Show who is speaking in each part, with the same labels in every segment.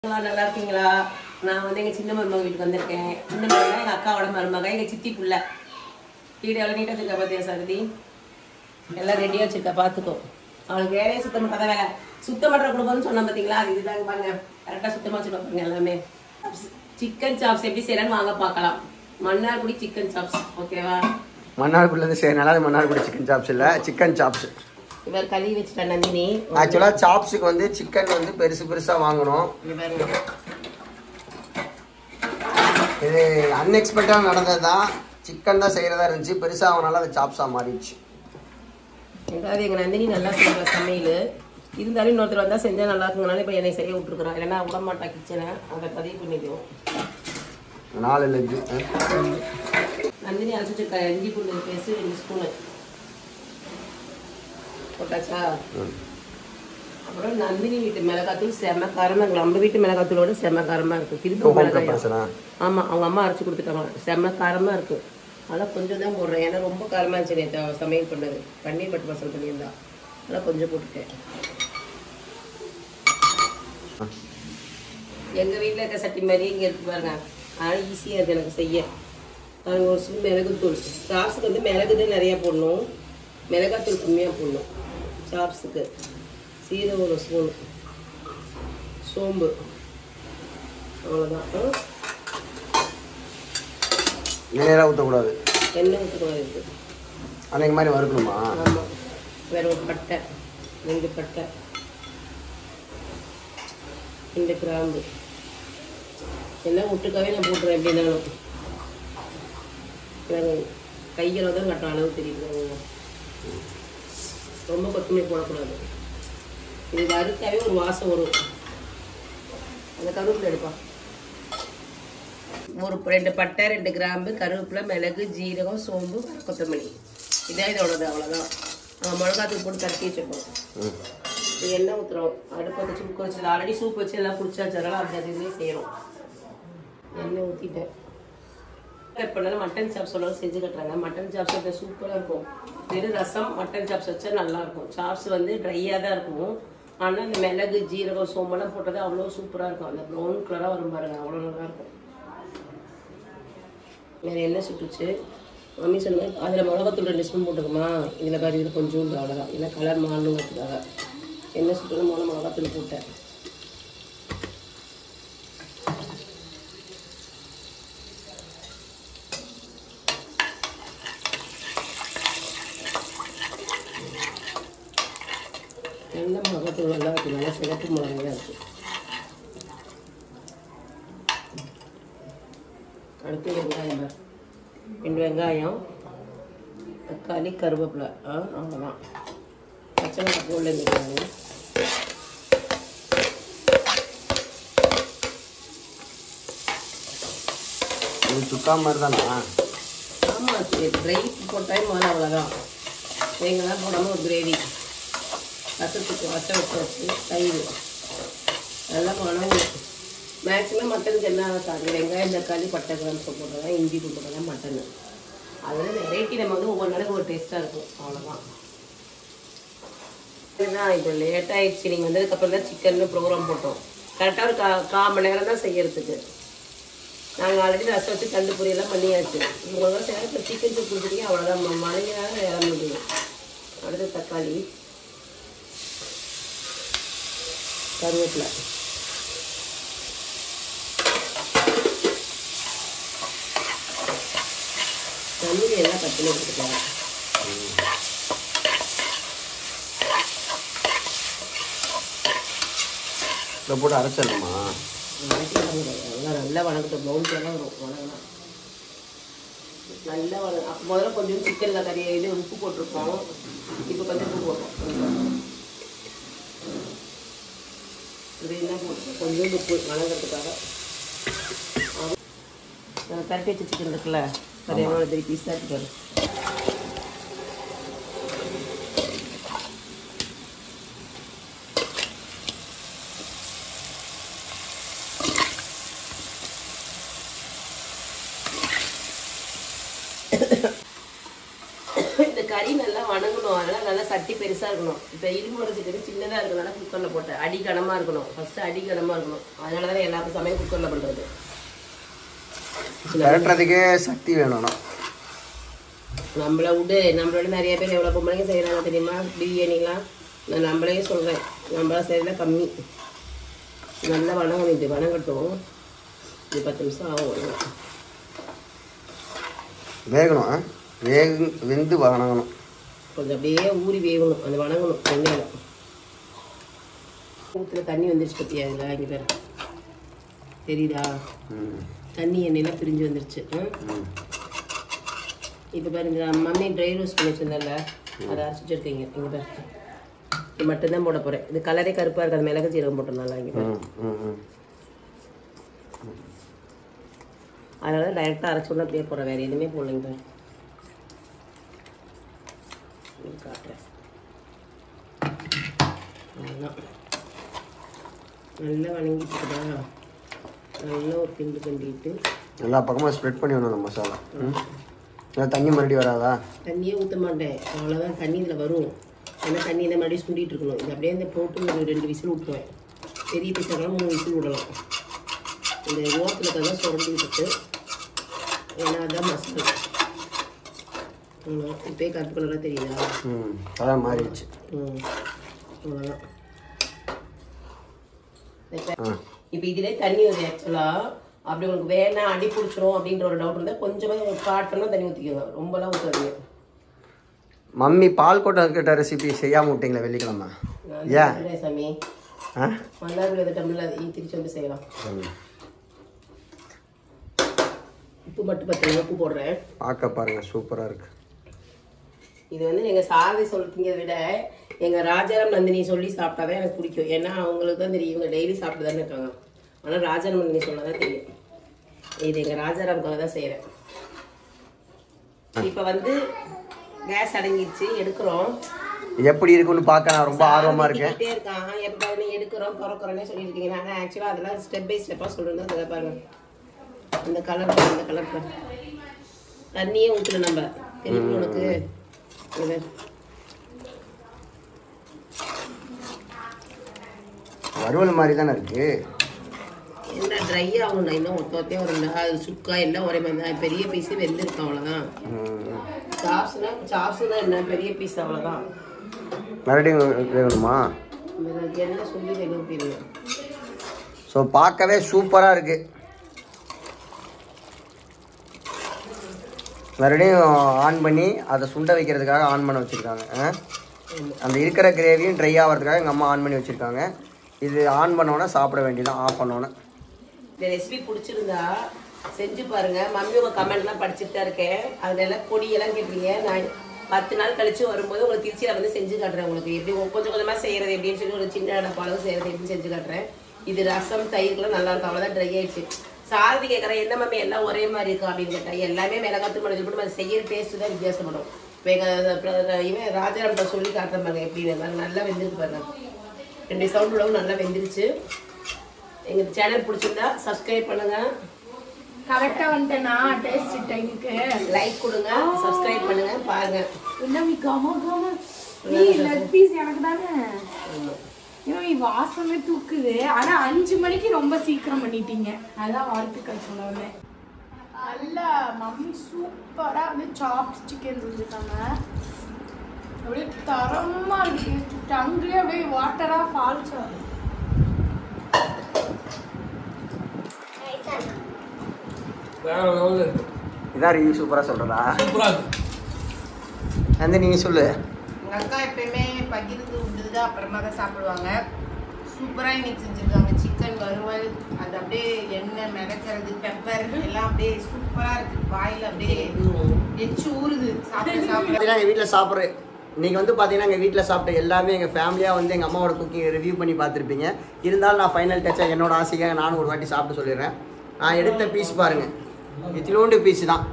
Speaker 1: இருக்கீங்களா? நல்லா இருக்கீங்களா நான் வந்து எங்க சின்ன மருமக வீட்டுக்கு வந்திருக்கேன் சின்ன மருமக எங்க அக்காவோட மருமக எங்க சித்தி புள்ள வீடு எவ்வளோ நீட்டாக வச்சிருக்கா பார்த்தியா சரதி எல்லாம் ரெடியாக வச்சிருக்கா பார்த்துக்கோ அவளுக்கு வேலையை சுத்தம் பண்ணாத வேலை சுத்தம் பண்ணுற குடும்பம்னு சொன்னேன் பார்த்தீங்களா அது இதுதாங்க பாருங்க கரெக்டாக சுத்தமாக வச்சுருப்பா பாருங்க எல்லாமே சிக்கன் சாப்ஸ் எப்படி செய்யலான்னு வாங்க பார்க்கலாம் மன்னார்குடி சிக்கன் சாப்ஸ் ஓகேவா
Speaker 2: மன்னார்குடிலேருந்து செய்யறனால அது மன்னார்குடி சிக்கன் சாப்ஸ் இல்லை சிக்கன் சாப்ஸ்
Speaker 1: இவர் கழுவி வச்சுட்டா நந்தினி
Speaker 2: ஆக்சுவலாக சாப்ஸுக்கு வந்து சிக்கன் வந்து பெருசு பெருசாக வாங்கணும்
Speaker 1: இங்க பாருங்க
Speaker 2: இது அன்எக்ஸ்பெக்டாக நடந்தது தான் சிக்கன் தான் செய்கிறதா இருந்துச்சு பெருசாக அவனால அது சாப்ஸாக மாறிடுச்சு
Speaker 1: எங்காவது எங்கள் நந்தினி நல்லா செய்வா சமையல் இருந்தாலும் இன்னொருத்தர் வந்தால் செஞ்சால் நல்லா இருக்குங்கனால இப்போ என்னை செய்ய விட்டுருக்குறான் இல்லைன்னா விட மாட்டா கிச்சனை அதை பதிவு பண்ணிடுவோம்
Speaker 2: நாலு லெஜ்
Speaker 1: நந்தினி அரைச்சி வச்சிருக்கா இஞ்சி பூண்டு பேஸ்ட் ரெண்டு ஸ்பூனு போட்டாச்சா அப்புறம் நந்தினி வீட்டு மிளகாத்தூள் செம காரமாக இருக்கு நம்ம வீட்டு மிளகாத்தூளோட செம காரமாக இருக்குது திருப்பூர்
Speaker 2: ஹோம்
Speaker 1: மிளகாயா
Speaker 2: ப்ரிப்பரேஷனா
Speaker 1: ஆமாம் அவங்க அம்மா அரைச்சி கொடுத்துட்டாங்க செம்ம காரமாக இருக்குது அதெல்லாம் கொஞ்சம் தான் போடுறேன் ஏன்னா ரொம்ப காரமாக இருந்துச்சு நேற்று அவ சமையல் பண்ணது பன்னீர் பட்டு மசாலா பண்ணியிருந்தா அதெல்லாம் கொஞ்சம் போட்டுட்டேன் எங்கள் வீட்டில் இருக்க சட்டி மாதிரி இங்கே இருக்கு பாருங்க அதனால் ஈஸியாக இருக்குது எனக்கு செய்ய பாருங்க ஒரு ஸ்பூன் மிளகுத்தூள் சாப்ஸுக்கு வந்து மிளகு தான் நிறையா போடணும் மிளகாத்தூள் கம்மியாக போடணும் சாப்ஸுக்கு சீரகம் ஒரு ஸ்பூன் சோம்பு அவ்வளோதான் ஆ?
Speaker 2: நேராக ஊற்றக்கூடாது
Speaker 1: எண்ணெய் ஊற்றக்கூடாது இருக்குது
Speaker 2: அன்னைக்கு மாதிரி வறுக்கணுமா
Speaker 1: ஆமாம் வேற ஒரு பட்டை ரெண்டு பட்டை ரெண்டு கிராம்பு எல்லாம் ஒட்டுக்காவே நான் போட்டுறேன் எப்படின்னாலும் எனக்கு கையில் தான் கட்டுற அளவு தெரியுது ரொம்ப கொத்தமல்லி போடக்கூடாது இது வறுத்தாவே ஒரு வாசம் வரும் அந்த கருவேப்பிலை எடுப்பா ஒரு ரெண்டு பட்டை ரெண்டு கிராம்பு கருவேப்பிலை மிளகு ஜீரகம் சோம்பு கொத்தமல்லி இதான் இதோடது அவ்வளோதான் நம்ம மிளகாத்தூள் போட்டு தட்டி வச்சுருக்கோம்
Speaker 2: ம்
Speaker 1: இது எண்ணெய் ஊற்றுறோம் அடுப்பை வச்சு குக்க வச்சு ஆல்ரெடி சூப் வச்சு எல்லாம் குடிச்சாச்சு அதனால அப்படி அது இதுலேயே செய்யணும் எண்ணெய் ஊற்றிட்டேன் கட் பண்ணாலும் மட்டன் சாப்ஸ் எல்லாம் செஞ்சு கட்டுறாங்க மட்டன் சாப்ஸ் வந்து சூப்பராக இருக்கும் வெறும் ரசம் மட்டன் சாப்ஸ் வச்சா நல்லா இருக்கும் சாப்ஸ் வந்து ட்ரையாக தான் இருக்கும் ஆனால் இந்த மிளகு ஜீரகம் சோம்பெல்லாம் போட்டது அவ்வளோ சூப்பராக இருக்கும் அந்த ப்ரௌன் கலராக வரும் பாருங்க அவ்வளோ நல்லா இருக்கும் வேறு எண்ணெய் சுட்டுச்சு மம்மி சொன்னாங்க அதில் மிளகாத்தூள் ரெண்டு ஸ்பூன் போட்டுக்குமா இதில் பாரு இதில் கொஞ்சோண்டு அவ்வளோதான் இல்லை கலர் மாறணுங்கிறதுக்காக எண்ணெய் சுட்டு மூணு மிளகாத்தூள் போட்டேன் நல்ல மிளகாத்தூள் நல்லா இருக்கு நல்லா சிகப்பு மிளகாயாக இருக்கு அடுத்து வெங்காயம் பாரு. ரெண்டு வெங்காயம் தக்காளி கருவேப்பிலை ஆ அவ்வளோதான் பச்சை மிளகாய் போடல இந்த வெங்காயம்
Speaker 2: இது சுக்கா மாதிரி தானா
Speaker 1: ஆமாம் ட்ரை போட்டால் முதல்ல அவ்வளோதான் தேங்காய்லாம் போடாமல் ஒரு கிரேவி ரசத்துக்கு வசம் வச்சு வச்சு தயிர் நல்லா மனம் மேக்ஸிமம் மட்டனுக்கு என்ன தாங்க வெங்காயம் தக்காளி பட்டை கிராம் போடுறதா இஞ்சி போடுறதா மட்டனு அதில் வெரைட்டி நம்ம வந்து ஒவ்வொரு நாளைக்கு ஒரு டேஸ்ட்டாக இருக்கும் அவ்வளோதான் இதுதான் இப்போ லேட் ஆயிடுச்சு நீங்கள் வந்ததுக்கப்புறம் தான் சிக்கன் ப்ரோக்ராம் போட்டோம் கரெக்டாக ஒரு கா கால் மணி நேரம் தான் செய்யறதுக்கு நாங்கள் ஆல்ரெடி ரசம் வச்சு தண்டு பொரியெல்லாம் பண்ணியாச்சு உங்களுக்கு சேர இப்போ சிக்கன் சூப் கொடுத்துட்டீங்க அவ்வளோதான் மணிக்கு நேரம் இறங்க முடியும் அடுத்து தக்காளி கருவேப்பிலை தண்ணி எல்லாம் கட் பண்ணி கொடுத்துக்கலாம்
Speaker 2: இதை போட்டு அரைச்சிடணுமா
Speaker 1: எல்லாம் நல்லா வணக்கட்டும் ப்ரௌன் கலர் வரும் வணங்கலாம் நல்லா வண அப்போ முதல்ல கொஞ்சம் சிக்கனில் கறி இது உப்பு போட்டிருப்போம் இப்போ கொஞ்சம் உப்பு போட்டோம் இது என்ன போட்டு கொஞ்சம் உப்பு வணங்குறதுக்காக நான் கரட்டி வச்ச சிக்கன் இருக்குல்ல அது எவ்வளோ பெரிய பீஸாக இருக்கு இந்த கறி நல்லா வணங்கணும் அதனால நல்லா சட்டி பெருசா இருக்கணும் இப்போ இரும்பு வடச்சட்டி சின்னதா இருக்கனால குக்கர்ல போட்டேன் அடி கனமா இருக்கணும் ஃபர்ஸ்ட் அடி கனமா இருக்கணும் அதனால தான் எல்லாருக்கும் சமையல் குக்கர்ல பண்றது
Speaker 2: விரட்டுறதுக்கே சக்தி வேணும்
Speaker 1: நம்மள விடு நம்மளோட நிறைய பேர் எவ்வளோ பொம்பளைங்க செய்கிறாங்க தெரியுமா பிரியாணிலாம் நான் நம்மளே சொல்கிறேன் நம்மள செய்யறதுல கம்மி நல்லா வணங்கணும் இது வணங்கட்டும் இது பத்து நிமிஷம் ஆகும்
Speaker 2: வேகணும் ஆ? வேகு வெந்து வணங்கணும்
Speaker 1: கொஞ்சம் அப்படியே ஊறி வேகணும் அந்த வணங்கணும் எண்ணெயில் ஊற்றுல தண்ணி வந்துருச்சு பத்தியா இதில் இங்கே பேர் தெரியுதா
Speaker 2: ம்
Speaker 1: தண்ணி எண்ணெயெல்லாம் பிரிஞ்சு வந்துருச்சு ம்
Speaker 2: ம்
Speaker 1: இப்போ பாருங்க மம்மி ட்ரை ரோஸ்ட் பண்ணி வச்சிருந்தேன்ல அதை அரைச்சி வச்சிருக்கீங்க இங்கே பாரு இது மட்டும்தான் போட போகிறேன் இது கலரே கருப்பாக இருக்காது மிளகு சீரகம் போட்டோம்னால இங்கே பாரு
Speaker 2: ம் ம் ம்
Speaker 1: அதனால டைரெக்டாக அரைச்சி விட அப்படியே போடுறேன் வேறு எதுவுமே போடலைங்க பாரு இது காட்டுறேன் அவ்வளோதான் நல்லா வணங்கிட்டுதா நல்லா ஒரு கிண்டு கிண்டிட்டு
Speaker 2: எல்லா பக்கமும் ஸ்ப்ரெட் பண்ணி விடணும் மசாலா ம் இல்லை தண்ணி மறுபடியும் வராதா
Speaker 1: தண்ணியே ஊற்ற மாட்டேன் அவ்வளோதான் தண்ணி இதில் வரும் ஏன்னா தண்ணி இந்த மாதிரி சுண்டிட்டு இருக்கணும் இது அப்படியே இந்த போட்டு ஒரு ரெண்டு விசில் விட்டுருவேன் பெரிய பீஸாக மூணு விசில் விடலாம் இந்த ஓரத்தில் தான் சுரண்டி விட்டுட்டு ஏன்னா அதான் மசாலா அவ்வளோதான் இப்போயே கருப்பு கலராக தெரியுதா
Speaker 2: ம் கலர் மாறிடுச்சு
Speaker 1: ம் அவ்வளோதான்
Speaker 2: ஆ
Speaker 1: இப்போ இதிலே தண்ணி வருது ஆக்சுவலாக அப்படி உங்களுக்கு வேணாம் அடி பிடிச்சிரும் அப்படின்ற ஒரு டவுட் இருந்தால் கொஞ்சமாக ஒரு காட்டணும் தண்ணி ஊற்றிக்கோங்க ரொம்பலாம் ஊற்றாதீங்க
Speaker 2: மம்மி பால் கொட்டை கிட்ட ரெசிபி செய்யாம விட்டீங்களா வெள்ளிக்கிழமை ஏன்
Speaker 1: நான் சாமி
Speaker 2: ஆ
Speaker 1: மன்னார்குடி அந்த டம்ளர் ஈ திருச்சி வந்து செய்யலாம்
Speaker 2: ம்.
Speaker 1: உப்பு மட்டும் பத்து உப்பு போடுறேன்
Speaker 2: பார்க்க பாருங்க சூப்பரா இருக்கு
Speaker 1: இது வந்து எங்கள் சாதி சொல்லிட்டீங்க விட எங்கள் ராஜாராம் நந்தினி சொல்லி சாப்பிட்டாதான் எனக்கு பிடிக்கும் ஏன்னா அவங்களுக்கு தான் தெரியும் இவங்க டெய்லி சாப்பிட்டு தானே இருக்காங்க ஆனால் ராஜாராம் நந்தினி சொன்னா தான் தெரியும் இது எங்கள் ராஜாராமுக்காக தான் செய்கிறேன் இப்போ வந்து கேஸ் அடங்கிடுச்சு எடுக்கிறோம்
Speaker 2: எப்படி இருக்குன்னு பார்க்க நான் ரொம்ப ஆர்வமா இருக்கேன்
Speaker 1: கிட்டே இருக்கான் எப்போ நீ எடுக்கிறோம் திறக்கிறோன்னே சொல்லியிருக்கீங்க நான் ஆக்சுவலாக அதெல்லாம் ஸ்டெப் பை ஸ்டெப்பாக சொல்கிறது அதை பாருங்க அந்த கலர் அந்த கலர் தண்ணியே ஊற்றல நம்ம தெரியும் உனக்கு இது
Speaker 2: வறுவல் மாதிரி தானே இருக்கு
Speaker 1: என்ன ட்ரை ஆகணும் இன்னும் ஒத்த ஒத்தையும் ஒரு அது சுக்கா எல்லாம் ஒரே மாதிரி தான் பெரிய பீஸு வெந்திருக்கும் அவ்வளோதான்
Speaker 2: ம்.
Speaker 1: சாப்ஸ்னா சாப்ஸ்னா என்ன பெரிய பீஸ் அவ்வளோதான்
Speaker 2: மறுபடியும் வேணுமா
Speaker 1: என்ன சொல்லி வெளியே
Speaker 2: ஸோ பார்க்கவே சூப்பராக இருக்கு மறுபடியும் ஆன் பண்ணி அதை சுண்ட வைக்கிறதுக்காக ஆன் பண்ண வச்சுருக்காங்க அந்த இருக்கிற கிரேவியும் ட்ரை ஆகிறதுக்காக எங்கள் அம்மா ஆன் பண்ணி வச்சுருக்காங்க இது ஆன் பண்ணோன்னே சாப்பிட வேண்டியதான் ஆஃப் பண்ணோன்னே
Speaker 1: இந்த ரெசிபி பிடிச்சிருந்தா செஞ்சு பாருங்க மம்மி உங்க கமெண்ட்லாம் படிச்சுட்டு தான் இருக்கேன் அதுல எல்லாம் பொடியெல்லாம் கேட்டீங்க நான் பத்து நாள் கழிச்சு வரும்போது உங்களுக்கு திருச்சியில வந்து செஞ்சு காட்டுறேன் உங்களுக்கு எப்படி கொஞ்சம் கொஞ்சமா செய்யறது எப்படின்னு சொல்லி ஒரு சின்ன டப்பாளவு செய்யறது எப்படின்னு செஞ்சு காட்டுறேன் இது ரசம் தயிர்லாம் நல்லா இருக்கும் அவ்வளோதான் ட்ரை ஆயிடுச்சு சாரதி கேட்குறேன் என்ன மம்மி எல்லாம் ஒரே மாதிரி இருக்கும் அப்படின்னு கேட்டேன் எல்லாமே மிளகாத்து மணி போட்டு அது செய்யற டேஸ்ட் தான் வித்தியாசப்படும் இப்போ எங்கள் இவன் ராஜாராம்கிட்ட சொல்லி காட்டுறேன் பாருங்க எப்படின்னு நல்லா வெந்திருக்கு பாருங்க ரெண்டு சவுண்ட் உழவு நல்லா வெந்துருச்சு எங்க சேனல் பிடிச்சிருந்தா சப்ஸ்கிரைப் பண்ணுங்க
Speaker 3: கரெக்டா வந்துட்டேனா டேஸ்ட் டைமுக்கு
Speaker 1: லைக் கொடுங்க சப்ஸ்கிரைப் பண்ணுங்க பாருங்க
Speaker 3: என்ன நீ கம கம நீ லெக் பீஸ் எனக்கு தானே ஏன்னா நீ வாசமே தூக்குது ஆனா அஞ்சு மணிக்கு ரொம்ப சீக்கிரம் பண்ணிட்டீங்க அதான் வாழ்த்துக்கள் சொல்ல வந்தேன் நல்ல மம்மி சூப்பரா வந்து சாப்ஸ் சிக்கன் செஞ்சுருக்காங்க அப்படியே தரமா இருக்கு டங்குலயே அப்படியே வாட்டரா ஃபால்ஸ் ஆகுது
Speaker 4: வேற லெவலில் இருக்கு
Speaker 2: இதான் ரிவ்யூ சூப்பராக சொல்கிறதா
Speaker 4: சூப்பராக இருக்கு
Speaker 2: வந்து நீங்கள் சொல்லு
Speaker 5: எங்கள் அக்கா எப்பயுமே பகிர்ந்து விட்டுட்டு தான் அப்புறமா தான் சாப்பிடுவாங்க சூப்பராக இன்னைக்கு செஞ்சுருக்காங்க சிக்கன் வறுவல் அது அப்படியே எண்ணெய் மிதக்கிறது பெப்பர் எல்லாம் அப்படியே சூப்பராக இருக்கு வாயில் அப்படியே எச்சு ஊறுது சாப்பிட சாப்பிட
Speaker 2: பார்த்தீங்கன்னா எங்கள் வீட்டில் சாப்பிட்ற இன்னைக்கு வந்து பார்த்தீங்கன்னா எங்கள் வீட்டில் சாப்பிட்ட எல்லாமே எங்கள் ஃபேமிலியாக வந்து எங்கள் அம்மாவோட குக்கிங் ரிவ்யூ பண்ணி பார்த்துருப்பீங்க இருந்தாலும் நான் ஃபைனல் டச்சாக என்னோட ஆசைக்காக நானும் ஒரு வாட்டி சாப்பிட்டு சொல்லிடுறேன் நான் எடுத்த பீஸ் பாருங்க இத்திலோண்டு பீஸ் தான்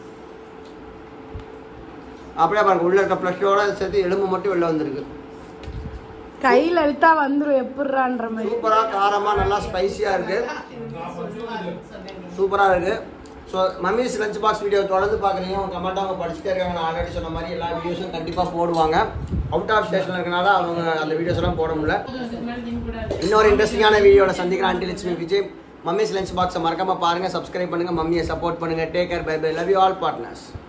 Speaker 2: அப்படியே பாருங்க உள்ள இருக்க ஃப்ளஷோட சேர்த்து எலும்பு மட்டும் வெளில வந்திருக்கு
Speaker 3: கையில் அழுத்தா வந்துரும் எப்படிறான்ற மாதிரி
Speaker 2: சூப்பராக காரமாக நல்லா ஸ்பைசியாக இருக்குது சூப்பராக இருக்குது so mummy's lunch box video தொடர்ந்து பார்க்குறீங்க அவங்க கமெண்ட் அவங்க படிச்சுட்டே இருக்காங்க நான் ஆல்ரெடி சொன்ன மாதிரி எல்லா வீடியோஸும் கண்டிப்பாக போடுவாங்க அவுட் ஆஃப் ஸ்டேஷனில் இருக்கனால அவங்க அந்த வீடியோஸ் எல்லாம் போட முடியல இன்னொரு இன்ட்ரெஸ்டிங்கான வீடியோட சந்திக்கிறேன் aunty Lakshmi Vijay mummy's lunch பாக்ஸை மறக்காம பாருங்க சப்ஸ்கிரைப் பண்ணுங்க மம்மியை சப்போர்ட் பண்ணுங்க take care bye bye love you all partners